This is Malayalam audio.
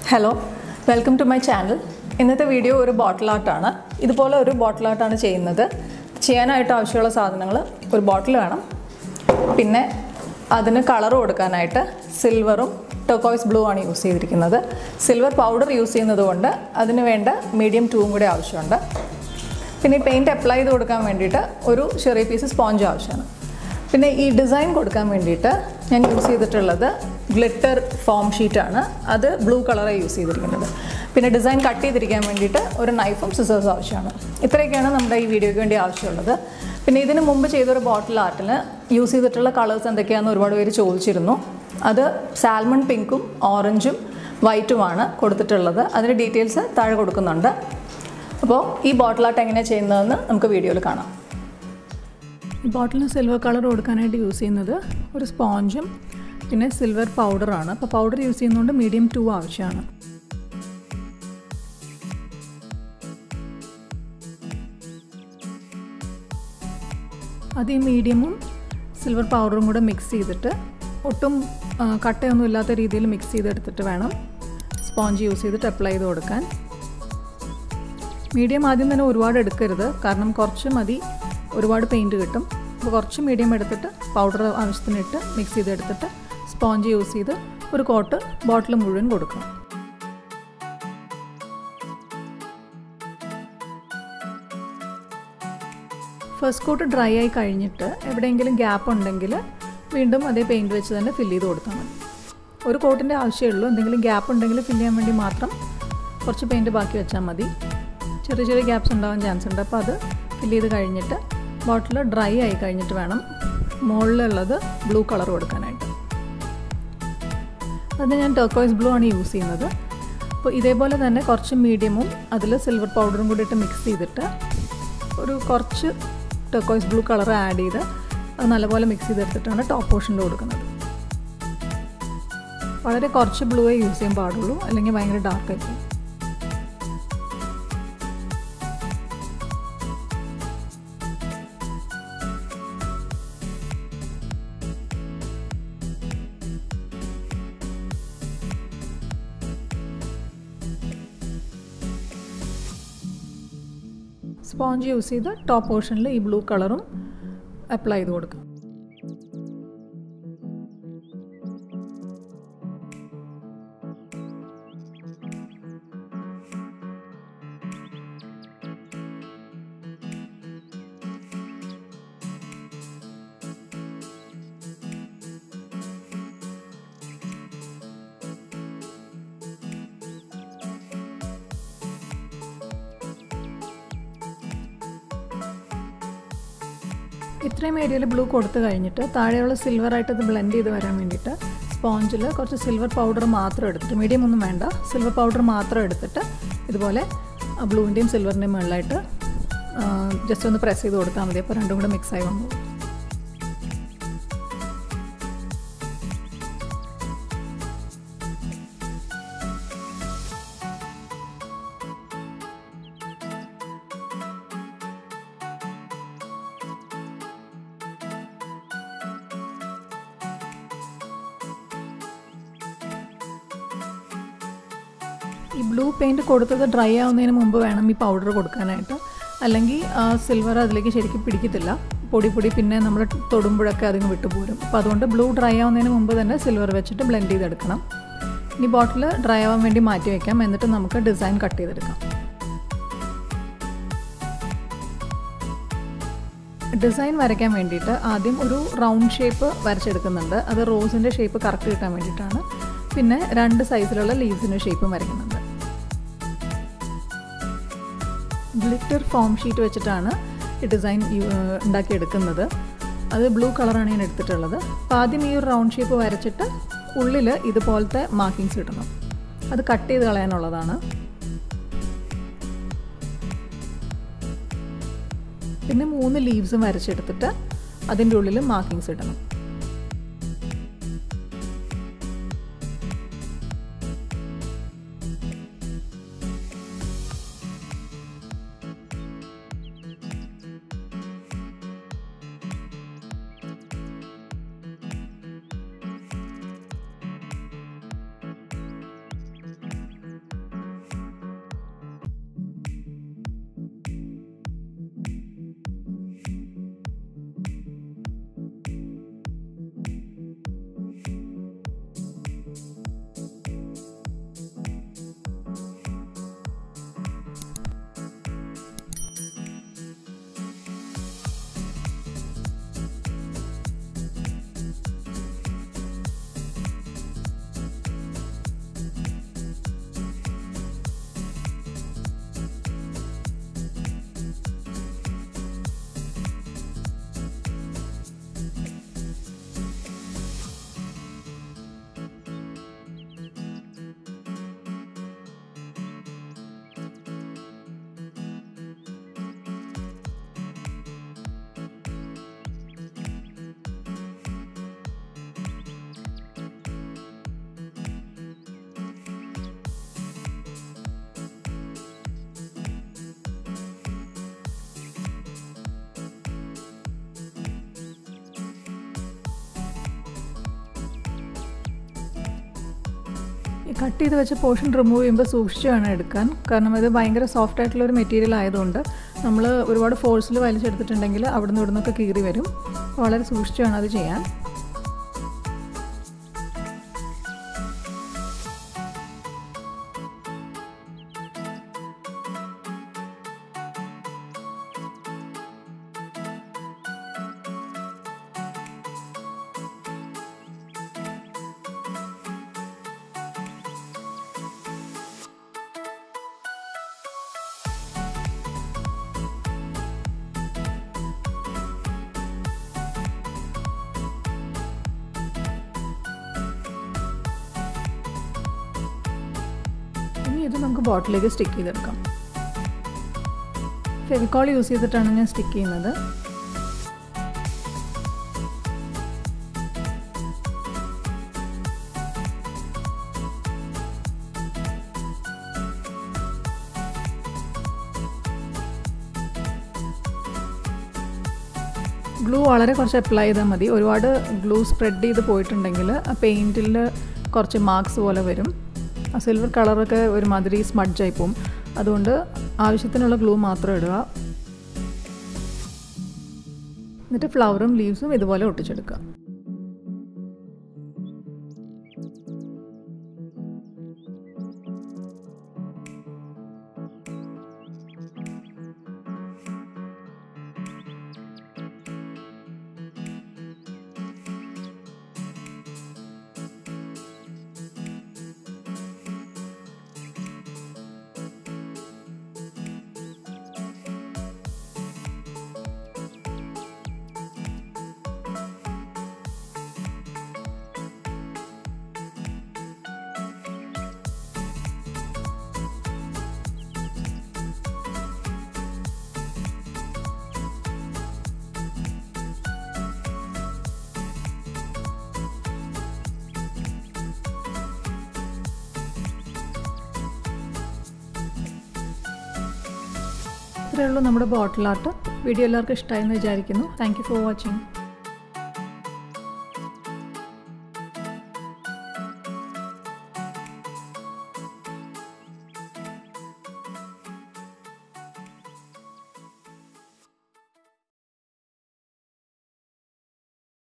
hello welcome to my channel ഇന്നത്തെ വീഡിയോ ഒരു ബോട്ടിൽ ആർട്ടാണ് ഇതുപോലെ ഒരു ബോട്ടിൽ ആർട്ടാണ് ചെയ്യുന്നത് ചെയ്യാനായിട്ട് ആവശ്യമുള്ള സാധനങ്ങൾ ഒരു ബോട്ടിൽ വേണം പിന്നെ അതിന് കളർ കൊടുക്കാനായിട്ട് സിൽവറും ടൊക്കോയ്സ് ബ്ലൂ ആണ് യൂസ് ചെയ്തിരിക്കുന്നത് സിൽവർ പൗഡർ യൂസ് ചെയ്യുന്നത് കൊണ്ട് അതിന് വേണ്ട മീഡിയം ടൂവും കൂടി ആവശ്യമുണ്ട് പിന്നെ ഈ പെയിൻറ്റ് അപ്ലൈ ചെയ്ത് കൊടുക്കാൻ വേണ്ടിയിട്ട് ഒരു ചെറിയ പീസ് സ്പോഞ്ച് ആവശ്യമാണ് പിന്നെ ഈ ഡിസൈൻ കൊടുക്കാൻ വേണ്ടിയിട്ട് ഞാൻ യൂസ് ചെയ്തിട്ടുള്ളത് ഗ്ലിറ്റർ ഫോം ഷീറ്റാണ് അത് ബ്ലൂ കളറാണ് യൂസ് ചെയ്തിരിക്കുന്നത് പിന്നെ ഡിസൈൻ കട്ട് ചെയ്തിരിക്കാൻ വേണ്ടിയിട്ട് ഒരു നൈഫും സിസേഴ്സും ആവശ്യമാണ് ഇത്രയൊക്കെയാണ് നമ്മുടെ ഈ വീഡിയോയ്ക്ക് വേണ്ടി ആവശ്യമുള്ളത് പിന്നെ ഇതിന് മുമ്പ് ചെയ്തൊരു ബോട്ടിൽ ആർട്ടിൽ യൂസ് ചെയ്തിട്ടുള്ള കളേഴ്സ് എന്തൊക്കെയാണെന്ന് ഒരുപാട് പേര് ചോദിച്ചിരുന്നു അത് സാൽമൺ പിങ്കും ഓറഞ്ചും വൈറ്റുമാണ് കൊടുത്തിട്ടുള്ളത് അതിൻ്റെ ഡീറ്റെയിൽസ് താഴെ കൊടുക്കുന്നുണ്ട് അപ്പോൾ ഈ ബോട്ടിൽ ആർട്ട് എങ്ങനെയാണ് ചെയ്യുന്നതെന്ന് നമുക്ക് വീഡിയോയിൽ കാണാം ഈ ബോട്ടിലിന് സിൽവർ കളർ കൊടുക്കാനായിട്ട് യൂസ് ചെയ്യുന്നത് ഒരു സ്പോഞ്ചും പിന്നെ സിൽവർ പൗഡറാണ് അപ്പോൾ പൗഡർ യൂസ് ചെയ്യുന്നതുകൊണ്ട് മീഡിയം ടു ആവശ്യമാണ് അത് ഈ മീഡിയമും സിൽവർ പൗഡറും കൂടെ മിക്സ് ചെയ്തിട്ട് ഒട്ടും ആ, കട്ടയൊന്നും ഇല്ലാത്ത രീതിയിൽ മിക്സ് ചെയ്തെടുത്തിട്ട് വേണം സ്പോഞ്ച് യൂസ് ചെയ്തിട്ട് അപ്ലൈ ചെയ്ത് കൊടുക്കാൻ മീഡിയം ആദ്യം തന്നെ ഒരുപാട് എടുക്കരുത് കാരണം കുറച്ച് മതി ഒരുപാട് പെയിൻറ്റ് കിട്ടും അപ്പോൾ കുറച്ച് മീഡിയം എടുത്തിട്ട് പൗഡർ ആവശ്യത്തിന് ഇട്ട് മിക്സ് ചെയ്തെടുത്തിട്ട് സ്പോഞ്ച് യൂസ് ചെയ്ത് ഒരു കോട്ട് ബോട്ടിൽ മുഴുവൻ കൊടുക്കണം ഫസ്റ്റ് കോട്ട് ഡ്രൈ ആയി കഴിഞ്ഞിട്ട് എവിടെയെങ്കിലും ഗ്യാപ്പ് ഉണ്ടെങ്കിൽ വീണ്ടും അതേ പെയിൻറ്റ് വെച്ച് തന്നെ ഫില്ല് ചെയ്ത് കൊടുത്താൽ മതി ഒരു കോട്ടിൻ്റെ ആവശ്യമേ ഉള്ളൂ എന്തെങ്കിലും ഗ്യാപ്പ് ഉണ്ടെങ്കിൽ ഫില്ല് ചെയ്യാൻ വേണ്ടി മാത്രം കുറച്ച് പെയിൻറ്റ് ബാക്കി വെച്ചാൽ മതി ചെറിയ ചെറിയ ഗ്യാപ്സ് ഉണ്ടാവാൻ ചാൻസ് ഉണ്ട് അപ്പോൾ അത് ഫില്ല് ചെയ്ത് കഴിഞ്ഞിട്ട് ബോട്ടിൽ ഡ്രൈ ആയി കഴിഞ്ഞിട്ട് വേണം മുകളിലുള്ളത് ബ്ലൂ കളർ കൊടുക്കാനായിട്ട് അത് ഞാൻ ടർക്കോയ്സ് ബ്ലൂ ആണ് യൂസ് ചെയ്യുന്നത് അപ്പോൾ ഇതേപോലെ തന്നെ കുറച്ച് മീഡിയമും അതിൽ സിൽവർ പൗഡറും കൂടി ഇട്ട് മിക്സ് ചെയ്തിട്ട് ഒരു കുറച്ച് ടർക്കോയ്സ് ബ്ലൂ കളർ ആഡ് ചെയ്ത് അത് നല്ലപോലെ മിക്സ് ചെയ്തെടുത്തിട്ടാണ് ടോപ്പ് പോർഷനിൽ കൊടുക്കുന്നത് വളരെ കുറച്ച് ബ്ലൂവേ യൂസ് ചെയ്യാൻ പാടുള്ളൂ അല്ലെങ്കിൽ ഭയങ്കര ഡാർക്ക് ആയിരിക്കും സ്പോഞ്ച് യൂസ് ചെയ്ത് ടോപ്പ് പോർഷനിൽ ഈ ബ്ലൂ കളറും അപ്ലൈ ചെയ്ത് കൊടുക്കാം ഇത്രയും ഏരിയയിൽ ബ്ലൂ കൊടുത്തു കഴിഞ്ഞിട്ട് താഴെയുള്ള സിൽവറായിട്ട് ഇത് ബ്ലെൻഡ് ചെയ്ത് വരാൻ വേണ്ടിയിട്ട് സ്പോഞ്ചിൽ കുറച്ച് സിൽവർ പൗഡർ മാത്രം എടുത്തിട്ട് മീഡിയം ഒന്നും വേണ്ട സിൽവർ പൗഡർ മാത്രം എടുത്തിട്ട് ഇതുപോലെ ബ്ലൂവിൻ്റെയും സിൽവറിൻ്റെയും മുകളിലായിട്ട് ജസ്റ്റ് ഒന്ന് പ്രസ് ചെയ്ത് കൊടുത്താൽ മതി അപ്പോൾ രണ്ടും കൂടെ മിക്സ് ആയി വന്നു ഈ ബ്ലൂ പെയിൻറ്റ് കൊടുത്തത് ഡ്രൈ ആവുന്നതിന് മുമ്പ് വേണം ഈ പൗഡർ കൊടുക്കാനായിട്ട് അല്ലെങ്കിൽ സിൽവർ അതിലേക്ക് ശരിക്കും പിടിക്കത്തില്ല പൊടി പൊടി പിന്നെ നമ്മൾ തൊടുമ്പോഴൊക്കെ അതിന് വിട്ടുപോരും അപ്പോൾ അതുകൊണ്ട് ബ്ലൂ ഡ്രൈ ആവുന്നതിന് മുമ്പ് തന്നെ സിൽവർ വെച്ചിട്ട് ബ്ലെൻഡ് ചെയ്തെടുക്കണം ഇനി ബോട്ടിൽ ഡ്രൈ ആവാൻ വേണ്ടി മാറ്റി വയ്ക്കാം എന്നിട്ട് നമുക്ക് ഡിസൈൻ കട്ട് ചെയ്തെടുക്കാം ഡിസൈൻ വരയ്ക്കാൻ വേണ്ടിയിട്ട് ആദ്യം ഒരു റൗണ്ട് ഷേപ്പ് വരച്ചെടുക്കുന്നുണ്ട് അത് റോസിൻ്റെ ഷേപ്പ് കറക്റ്റ് കിട്ടാൻ വേണ്ടിയിട്ടാണ് പിന്നെ രണ്ട് സൈസിലുള്ള ലീവ്സിൻ്റെ ഷേപ്പും വരയ്ക്കുന്നുണ്ട് ഗ്ലിറ്റർ ഫോം ഷീറ്റ് വെച്ചിട്ടാണ് ഈ ഡിസൈൻ ഉണ്ടാക്കിയെടുക്കുന്നത് അത് ബ്ലൂ കളറാണ് ഞാൻ എടുത്തിട്ടുള്ളത് അപ്പോൾ ആദ്യം ഈ ഒരു റൗണ്ട് ഷേപ്പ് വരച്ചിട്ട് ഉള്ളിൽ ഇതുപോലത്തെ മാർക്കിങ്സ് ഇടണം അത് കട്ട് ചെയ്ത് കളയാനുള്ളതാണ് പിന്നെ മൂന്ന് ലീവ്സും വരച്ചെടുത്തിട്ട് അതിൻ്റെ ഉള്ളിൽ മാർക്കിങ്സ് ഇടണം കട്ട് ചെയ്ത് വെച്ച പോർഷൻ റിമൂവ് ചെയ്യുമ്പോൾ സൂക്ഷിച്ച് വേണം എടുക്കാൻ കാരണം ഇത് ഭയങ്കര സോഫ്റ്റ് ആയിട്ടുള്ള ഒരു മെറ്റീരിയൽ ആയതുകൊണ്ട് നമ്മൾ ഒരുപാട് ഫോഴ്സിൽ വലിച്ചെടുത്തിട്ടുണ്ടെങ്കിൽ അവിടുന്ന് ഇവിടുന്നൊക്കെ കീറി വരും വളരെ സൂക്ഷിച്ച് വേണം അത് ചെയ്യാൻ ഇനി ഇത് നമുക്ക് ബോട്ടിലേക്ക് സ്റ്റിക്ക് ചെയ്തെടുക്കാം ഫെവിക്കോൾ യൂസ് ചെയ്തിട്ടാണ് ഞാൻ സ്റ്റിക്ക് ചെയ്യുന്നത് ഗ്ലൂ വളരെ കുറച്ച് അപ്ലൈ ചെയ്താൽ മതി ഒരുപാട് ഗ്ലൂ സ്പ്രെഡ് ചെയ്ത് പോയിട്ടുണ്ടെങ്കിൽ ആ പെയിൻറ്റിൽ കുറച്ച് മാർക്സ് പോലെ വരും ആ സിൽവർ കളറൊക്കെ ഒരുമാതിരി സ്മഡ്ജായി പോകും അതുകൊണ്ട് ആവശ്യത്തിനുള്ള ഗ്ലൂ മാത്രം ഇടുക എന്നിട്ട് ഫ്ലവറും ലീവ്സും ഇതുപോലെ ഒട്ടിച്ചെടുക്കുക ഇത്രയേ ഉള്ളൂ നമ്മുടെ ബോട്ടിൽ ആർട്ട് വീഡിയോ എല്ലാവർക്കും ഇഷ്ടമായെന്ന് വിചാരിക്കുന്നു താങ്ക് യു ഫോർ വാച്ചിങ്